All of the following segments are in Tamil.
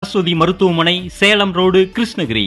சரஸ்வதி மருத்துவமனை சேலம் ரோடு கிருஷ்ணகிரி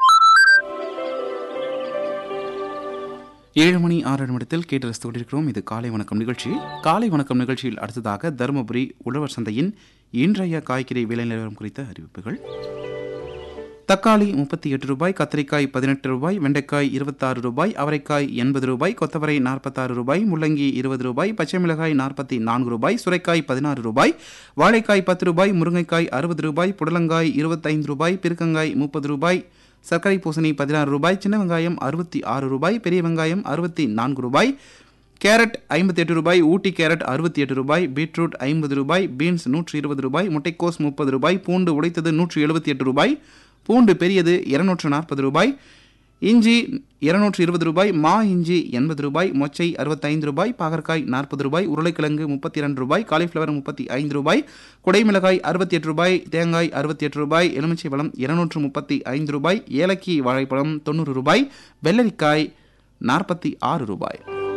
ஏழு மணி ஆறு நிமிடத்தில் கேட்டு ரசித்து கொண்டிருக்கிறோம் இது காலை வணக்கம் நிகழ்ச்சி காலை வணக்கம் நிகழ்ச்சியில் அடுத்ததாக தருமபுரி உழவர் சந்தையின் இன்றைய காய்கறி விலை நிலவரம் குறித்த அறிவிப்புகள் தக்காளி முப்பத்தி எட்டு ரூபாய் கத்திரிக்காய் பதினெட்டு ரூபாய் வெண்டைக்காய் இருபத்தாறு ரூபாய் அவரைக்காய் எண்பது ரூபாய் கொத்தவரை நாற்பத்தாறு ரூபாய் முள்ளங்கி இருபது ரூபாய் பச்சை மிளகாய் நாற்பத்தி நான்கு ரூபாய் சுரைக்காய் பதினாறு ரூபாய் வாழைக்காய் பத்து ரூபாய் முருங்கைக்காய் அறுபது ரூபாய் புடலங்காய் இருபத்தைந்து ரூபாய் பிறுக்கங்காய் முப்பது ரூபாய் சர்க்கரை பூசணி பதினாறு ரூபாய் சின்ன வெங்காயம் அறுபத்தி ஆறு ரூபாய் பெரிய வெங்காயம் அறுபத்தி நான்கு ரூபாய் கேரட் ஐம்பத்தி எட்டு ரூபாய் ஊட்டி கேரட் அறுபத்தி எட்டு ரூபாய் பீட்ரூட் ஐம்பது ரூபாய் பீன்ஸ் நூற்றி இருபது ரூபாய் முட்டைக்கோஸ் முப்பது ரூபாய் பூண்டு உடைத்தது நூற்றி எழுபத்தி எட்டு ரூபாய் பூண்டு பெரியது இருநூற்று நாற்பது ரூபாய் இஞ்சி இருநூற்று இருபது ரூபாய் மா இஞ்சி எண்பது ரூபாய் மொச்சை அறுபத்தைந்து ரூபாய் பாகற்காய் நாற்பது ரூபாய் உருளைக்கிழங்கு முப்பத்தி இரண்டு ரூபாய் காலிஃப்ளவர் முப்பத்தி ஐந்து ரூபாய் குடைமிளகாய் அறுபத்தி எட்டு ரூபாய் தேங்காய் அறுபத்தி எட்டு ரூபாய் எலுமிச்சை பழம் இருநூற்று முப்பத்தி ஐந்து ரூபாய் ஏலக்கி வாழைப்பழம் தொண்ணூறு ரூபாய் வெள்ளரிக்காய் நாற்பத்தி ஆறு ரூபாய்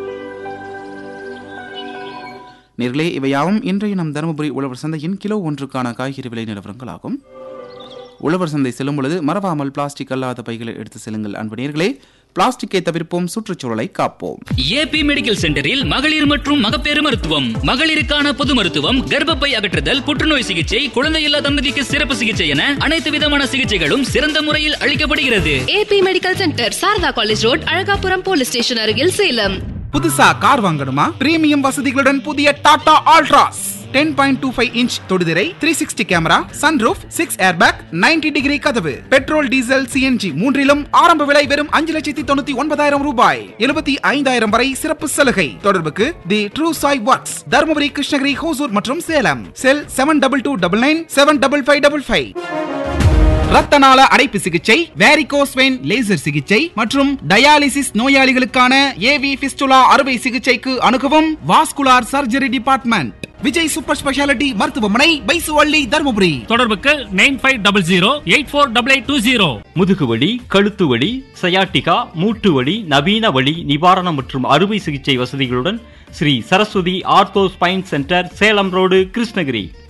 நேர்களே இவையாவும் இன்றைய நம் தருமபுரி உழவர் சந்தையின் கிலோ ஒன்றுக்கான காய்கறி விலை நிலவரங்களாகும் உழவர் சந்தை செல்லும் பொழுது மறவாமல் பிளாஸ்டிக் அல்லாத பைகளை எடுத்து செல்லுங்கள் அன்பு நேர்களே பிளாஸ்டிக்கை தவிர்ப்போம் சுற்றுச்சூழலை காப்போம் ஏபி மெடிக்கல் சென்டரில் மகளிர் மற்றும் மகப்பேறு மருத்துவம் மகளிருக்கான பொது மருத்துவம் கர்ப்பப்பை அகற்றுதல் புற்றுநோய் சிகிச்சை குழந்தையில்லா தம்பதிக்கு சிறப்பு சிகிச்சை என அனைத்து விதமான சிகிச்சைகளும் சிறந்த முறையில் அளிக்கப்படுகிறது AB medical centre Sarada college road Alagapuram police station அருகில் சேலம் புதுசா கார் வாங்கணுமா பிரீமியம் வசதிகளுடன் புதிய Tata Altroz ten point two five inch தொடுதிரை three sixty camera sunroof six airbag 90 degree கதவு பெட்ரோல் டீசல் சிஎன்ஜி மூன்றிலும் ஆரம்ப விலை வெறும் அஞ்சு லட்சத்தி தொண்ணூத்தி ஒன்பதாயிரம் ரூபாய் எழுபத்தி ஐந்தாயிரம் வரை சிறப்பு சலுகை தொடர்புக்கு the true Sai works Dharmapuri Krishnagiri Hosur மற்றும் Salem cell seven double two double nine seven double five double five ரத்தநாள அடைப்பு சிகிச்சை வேரிகோஸ் வெயின் லேசர் சிகிச்சை மற்றும் டயாலிசிஸ் நோயாளிகளுக்கான ஏவி பிஸ்டுலா அறுவை சிகிச்சைக்கு அணுகவும் vascular surgery department Vijay super speciality மருத்துவமனை பைசுவள்ளி தருமபுரி தொடர்புக்கு nine five double zero eight four double eight two zero முதுகுவலி கழுத்து வலி சயாட்டிகா மூட்டு வலி நவீன வலி நிவாரணம் மற்றும் அறுவை சிகிச்சை வசதிகளுடன் Sri Saraswathi ortho spine centre Salem road Krishnagiri